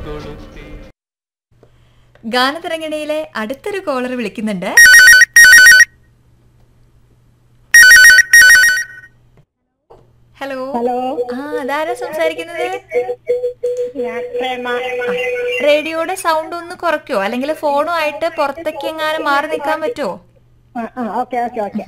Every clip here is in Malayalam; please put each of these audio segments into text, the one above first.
ഗാനതരംഗിണിയിലെ അടുത്തൊരു കോളർ വിളിക്കുന്നുണ്ട് ഹലോ ഹലോ ആ അതാരാ സംസാരിക്കുന്നത് ഞാൻ പ്രേമ റേഡിയോയുടെ സൗണ്ട് ഒന്ന് കുറയ്ക്കോ അല്ലെങ്കിൽ ഫോണുമായിട്ട് പുറത്തേക്ക് എങ്ങാനും മാറി നിൽക്കാൻ പറ്റുമോ ആ ആ ഓക്കെ ഓക്കെ ഓക്കെ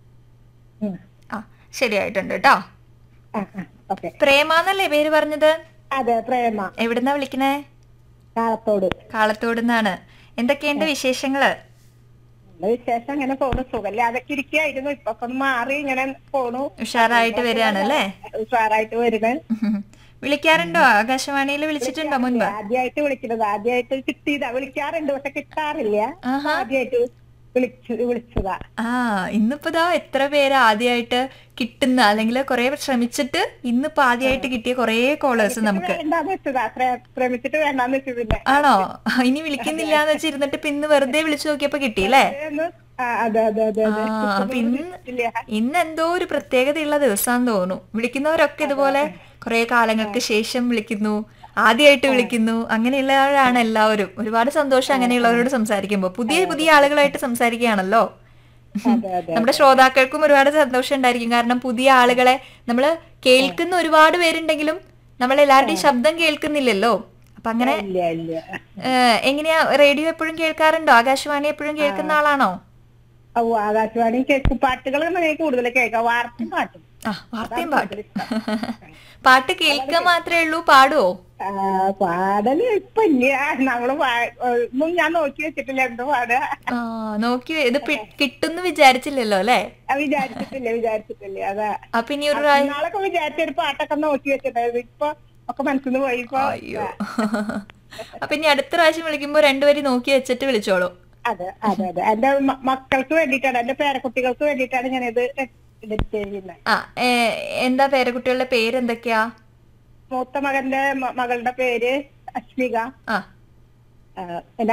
ഉം. ആ ശരിയായിട്ടുണ്ട് കേട്ടോ ആ ആ ഓക്കെ പ്രേമാന്നല്ലേ പേര് പറഞ്ഞത് അതെ പ്രേമ എവിടുന്നാ വിളിക്കണേ കാലത്തോട് കാളത്തോട് നിന്നാണ് എന്തൊക്കെയുണ്ട് വിശേഷങ്ങള് നല്ല വിശേഷം അങ്ങനെ പോണു സുഖല്ലേ അതൊക്കെ ഇരിക്കായിരുന്നു ഇപ്പൊ ഒക്കെ ഒന്ന് മാറി ഇങ്ങനെ പോണു ഉഷാറായിട്ട് വരികയാണ് അല്ലേ ഉഷാറായിട്ട് വരുന്നത് വിളിക്കാറുണ്ടോ ആകാശവാണിയിൽ വിളിച്ചിട്ടുണ്ടോ മുൻപ് ആദ്യമായിട്ട് വിളിക്കുന്നത് ആദ്യമായിട്ട് കിട്ടിയതാ വിളിക്കാറുണ്ട് പക്ഷെ കിട്ടാറില്ല ആഹാ ആദ്യമായിട്ട് വിളിച്ചു വിളിച്ചതാ ആ ഇന്നിപ്പോ ദാ എത്ര പേര് ആദ്യമായിട്ട് കിട്ടുന്ന അല്ലെങ്കിൽ കുറെ ശ്രമിച്ചിട്ട് ഇന്നിപ്പോ ആദ്യമായിട്ട് കിട്ടിയ കുറെ കോളേഴ്സ് നമുക്ക് വേണ്ടാന്ന് വെച്ചതാ ശ്ര- ശ്രമിച്ചിട്ട് വേണ്ടാന്ന് വെച്ചു പിന്നെ ആണോ ഇനി വിളിക്കുന്നില്ല എന്ന് വെച്ചിരുന്നിട്ട് ഇപ്പൊ ഇന്ന് വെറുതെ വിളിച്ചു നോക്കിയപ്പോ കിട്ടിയില്ലേ ഒന്ന് ആ, അതെ അതെ അതെ അതെ ആ അപ്പൊ ഇന്ന് ഇല്ല ഇന്ന് എന്തോ ഒരു പ്രത്യേകതയുള്ള ദിവസമാണെന്ന് തോന്നുന്നു വിളിക്കുന്നവരൊക്കെ ഇതുപോലെ കുറെ കാലങ്ങൾക്ക് ശേഷം വിളിക്കുന്നു ആദ്യമായിട്ട് വിളിക്കുന്നു അങ്ങനെയുള്ളവരാണ് എല്ലാവരും ഒരുപാട് സന്തോഷം അങ്ങനെയുള്ളവരോട് സംസാരിക്കുമ്പോൾ പുതിയ പുതിയ ആളുകളായിട്ട് സംസാരിക്കുകയാണല്ലോ അതെ അതെ നമ്മുടെ ശ്രോതാക്കൾക്കും ഒരുപാട് സന്തോഷം ഉണ്ടായിരിക്കും കാരണം പുതിയ ആളുകളെ നമ്മൾ കേൾക്കുന്ന ഒരുപാട് പേരുണ്ടെങ്കിലും നമ്മൾ എല്ലാവരുടെയും ശബ്ദം കേൾക്കുന്നില്ലല്ലോ അപ്പൊ അങ്ങനെ ഇല്ല ഇല്ല ഏഹ്, എങ്ങനെയാ റേഡിയോ എപ്പോഴും കേൾക്കാറുണ്ടോ ആകാശവാണി എപ്പോഴും കേൾക്കുന്ന ആളാണോ ഓ ആകാശവാണി കേൾക്കും പാട്ടുകൾ കൂടുതൽ കേൾക്കാം വാർത്തയും പാട്ടും ആ വാർത്തയും പാട്ടും പാട്ട് കേൾക്കുക മാത്രമേ ഉള്ളൂ പാടുവോ ആ, പാടല് ഇപ്പൊ ഇല്ല നമ്മള് പാ- ഒന്നും ഞാൻ നോക്കി വെച്ചിട്ടില്ല എന്തോ പാടുക ആ നോക്കി ഇത് പി- കിട്ടുന്ന് വിചാരിച്ചില്ലല്ലോ അല്ലേ ആ, വിചാരിച്ചിട്ടില്ല വിചാരിച്ചിട്ടില്ല അതാ അപ്പൊ ഇനി ഒരു പ്രാവശ്യം നാളൊക്കെ വിചാരിച്ച ഒരു പാട്ടൊക്കെ നോക്കി വെച്ചിട്ടായിരുന്നു ഇപ്പൊ ഒക്കെ മനസ്സിന്ന് പോയി ഇപ്പൊ അയ്യോ അപ്പൊ ഇനി അടുത്ത പ്രാവശ്യം വിളിക്കുമ്പോ രണ്ടുപേരും നോക്കി വെച്ചിട്ട് വിളിച്ചോളൂ അതെ അതെ അതെ എന്റെ മ- മക്കൾക്ക് വേണ്ടിയിട്ടാണ് എന്റെ പേരക്കുട്ടികൾക്ക് വേണ്ടിയിട്ടാണ് ഞാൻ ഇത് എഡിറ്റ് ചെയ്യുന്നത് ആ ഏ, എന്താ പേരക്കുട്ടികളുടെ പേരെന്തൊക്കെയാ മൂത്ത മകന്റെ മ- മകളുടെ പേര് അശ്മിക ആ ആ,